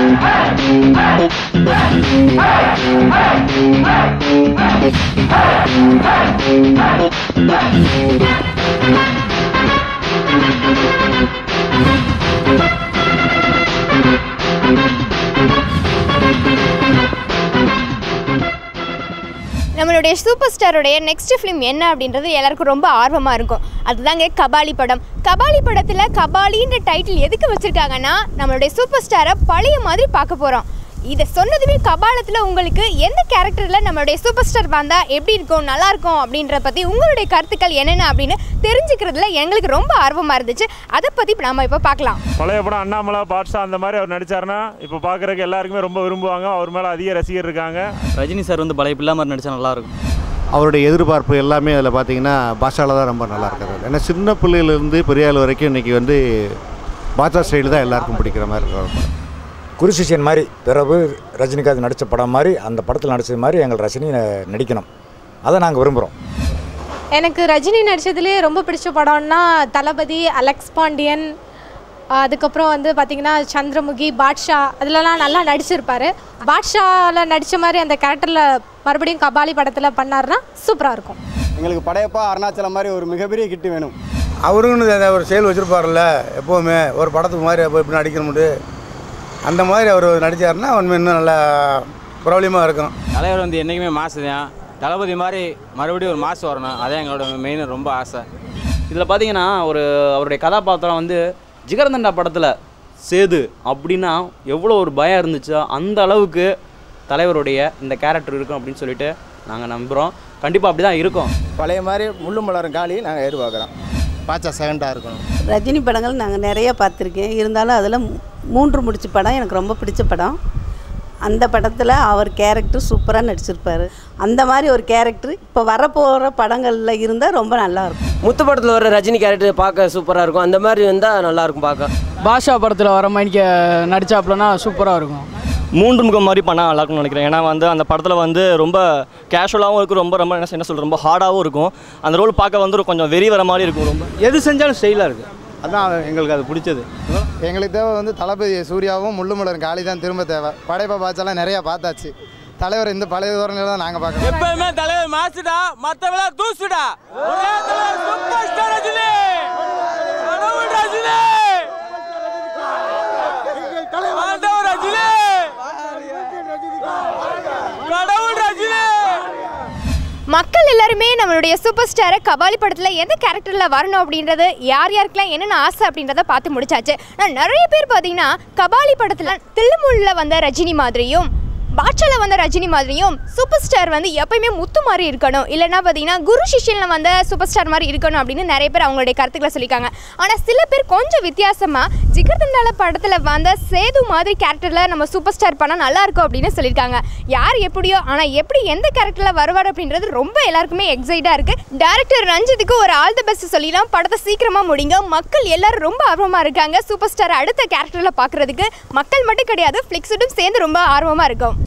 நம்மளுடைய super ஸ்டாரோடைய next film என்ன அப்படின்றது எல்லாருக்கும் ரொம்ப ஆர்வமாக இருக்கும் அதுதாங்க கபாலி படம் கபாலி படத்தில் கபாலின்ற டைட்டில் எதுக்கு வச்சுருக்காங்கன்னா நம்மளுடைய சூப்பர் ஸ்டாரை பழைய மாதிரி பார்க்க போகிறோம் இதை சொன்னதுமே கபாலத்தில் உங்களுக்கு எந்த கேரக்டரில் நம்மளுடைய சூப்பர் ஸ்டார் வந்தால் எப்படி இருக்கும் நல்லா இருக்கும் அப்படின்ற பற்றி உங்களுடைய கருத்துக்கள் என்னென்ன அப்படின்னு தெரிஞ்சுக்கிறதுல எங்களுக்கு ரொம்ப ஆர்வமாக இருந்துச்சு அதை பற்றி நம்ம இப்போ பார்க்கலாம் பழைய படம் அண்ணாமலை பாட்ஷா அந்த மாதிரி அவர் நடிச்சாருன்னா இப்போ பார்க்குறதுக்கு எல்லாருக்குமே ரொம்ப விரும்புவாங்க அவர் மேலே அதிக ரசிகர் இருக்காங்க ரஜினி சார் வந்து பழைய பிள்ளை மாதிரி நடிச்சா நல்லா இருக்கும் அவருடைய எதிர்பார்ப்பு எல்லாமே அதில் பார்த்தீங்கன்னா பாஷாவில் தான் ரொம்ப நல்லா இருக்கிறது ஏன்னா சின்ன பிள்ளையிலேருந்து பெரிய ஆள் வரைக்கும் இன்றைக்கி வந்து பாஷா ஸ்டைல் தான் எல்லாருக்கும் பிடிக்கிற மாதிரி இருக்கிற படம் குருசிஷியன் மாதிரி பிறகு ரஜினிகாந்த் நடித்த படம் மாதிரி அந்த படத்தில் நடித்தது மாதிரி எங்கள் ரஜினி ந- நடிக்கணும் அதை நாங்கள் விரும்புகிறோம் எனக்கு ரஜினி நடிச்சதுலேயே ரொம்ப பிடிச்ச படம்னா தளபதி அலெக்ஸ் பாண்டியன் அதுக்கப்புறம் வந்து பார்த்திங்கன்னா சந்திரமுகி பாட்ஷா அதிலலாம் நல்லா நடிச்சிருப்பாரு பாட்ஷாவில் நடித்த மாதிரி அந்த கேரக்டரில் மறுபடியும் கபாலி படத்தில் பண்ணாருன்னா சூப்பராக இருக்கும் எங்களுக்கு படையப்பா அருணாச்சலம் மாதிரி ஒரு மிகப்பெரிய கிட்டு வேணும் அவருன்னு அந்த ஒரு செயல் வச்சுருப்பார்ல எப்போவுமே ஒரு படத்துக்கு மாதிரி எப்போ இப்படி நடிக்கணும்ட்டு அந்த மாதிரி அவர் நடித்தாருன்னா உண்மை இன்னும் நல்லா ப்ராப்ளமாக இருக்கும் தலைவர் வந்து என்றைக்குமே மாசு தான் தளபதி மாதிரி மறுபடியும் ஒரு மாசு வரணும் அதான் எங்களோட மெயின் ரொம்ப ஆசை இதில் பார்த்தீங்கன்னா ஒரு அவருடைய கதாபாத்திரம் வந்து ஜிகர்தண்டா படத்தில் சேது அப்படின்னா எவ்வளோ ஒரு பயம் இருந்துச்சோ அந்த அளவுக்கு தலைவருடைய இந்த கேரக்டர் இருக்கும் அப்படின்னு சொல்லிட்டு நாங்கள் நம்புகிறோம் கண்டிப்பாக அப்படி தான் இருக்கும் பழைய மாதிரி முள்ளு மலரும் காளி நாங்கள் எதிர்பார்க்குறோம் பாச்சா செகண்டாக இருக்கணும் ரஜினி படங்கள் நாங்கள் நிறைய பார்த்துருக்கேன் இருந்தாலும் அதில் மூன்று முடிச்சு படம் எனக்கு ரொம்ப பிடிச்ச படம் அந்த படத்தில் அவர் கேரக்டர் சூப்பராக நடிச்சிருப்பார் அந்த மாதிரி ஒரு கேரக்டர் இப்போ வரப்போகிற படங்களில் இருந்தால் ரொம்ப நல்லாயிருக்கும் முத்து படத்தில் வர ரஜினி கேரக்டர் பார்க்க சூப்பராக இருக்கும் அந்த மாதிரி இருந்தால் நல்லாயிருக்கும் பார்க்க பாஷா படத்தில் வர மாதிரி நடிச்சாப்புலனா சூப்பராக இருக்கும் மூன்று முகம் மாதிரி பண்ணால் நல்லா இருக்கும்னு நினைக்கிறேன் ஏன்னா வந்து அந்த படத்தில் வந்து ரொம்ப கேஷுவலாகவும் இருக்கும் ரொம்ப ரொம்ப என்ன என்ன சொல்கிறது ரொம்ப ஹார்டாகவும் இருக்கும் அந்த ரோல் பார்க்க வந்து ஒரு கொஞ்சம் வெறி வர மாதிரி இருக்கும் ரொம்ப எது செஞ்சாலும் ஸ்டைலாக இருக்குது அதான் எங்களுக்கு அது பிடிச்சது எங்களுக்கு தேவை வந்து தளபதி சூர்யாவும் முள்ளு மலரும் காளி தான் திரும்ப தேவை படையப்பா பாய்ச்செல்லாம் நிறையா பார்த்தாச்சு தலைவர் இந்த பழைய தோரணையில் தான் நாங்கள் பார்க்குறோம் எப்பவுமே தலைவர் மாசுடா மற்றவங்கள தூசுடா ஒரே தலைவர் சூப்பர் ஸ்டார் ரஜினி கடவுள் ரஜினி ஆண்டவர் ரஜினி கடவுள் ரஜினி மக்கள் எல்லாருமே நம்மளுடைய சூப்பர் ஸ்டாரை கபாலி படத்தில் எந்த கேரக்டரில் வரணும் அப்படின்றது யார் யாருக்கெல்லாம் என்னென்ன ஆசை அப்படின்றத பார்த்து முடிச்சாச்சு ஆனால் நிறைய பேர் பார்த்தீங்கன்னா கபாலி படத்தில் தில்லுமுள்ளில் வந்த ரஜினி மாதிரியும் பாட்ஷால வந்த ரஜினி மாதிரியும் சூப்பர் ஸ்டார் வந்து எப்பயுமே முத்து மாதிரி இருக்கணும் இல்லைன்னா பார்த்தீங்கன்னா குரு சிஷ்யனில் வந்த சூப்பர் ஸ்டார் மாதிரி இருக்கணும் அப்படின்னு நிறைய பேர் அவங்களுடைய கருத்துக்களை சொல்லியிருக்காங்க ஆனால் சில பேர் கொஞ்சம் வித்தியாசமாக ஜிகர்தண்டால படத்தில் வந்த சேது மாதிரி கேரக்டரில் நம்ம சூப்பர் ஸ்டார் பண்ணால் நல்லா இருக்கும் அப்படின்னு சொல்லியிருக்காங்க யார் எப்படியோ ஆனால் எப்படி எந்த கேரக்டரில் வருவார் அப்படின்றது ரொம்ப எல்லாருக்குமே எக்ஸைட்டாக இருக்குது டேரக்டர் ரஞ்சித்துக்கு ஒரு ஆல் தி பெஸ்ட் சொல்லிடலாம் படத்தை சீக்கிரமாக முடிங்க மக்கள் எல்லாரும் ரொம்ப ஆர்வமாக இருக்காங்க சூப்பர் ஸ்டார் அடுத்த கேரக்டரில் பார்க்குறதுக்கு மக்கள் மட்டும் கிடையாது ஃப்ளிக்ஸுடும் சேர்ந்து ரொம்ப ஆர்வமாக இருக்கும்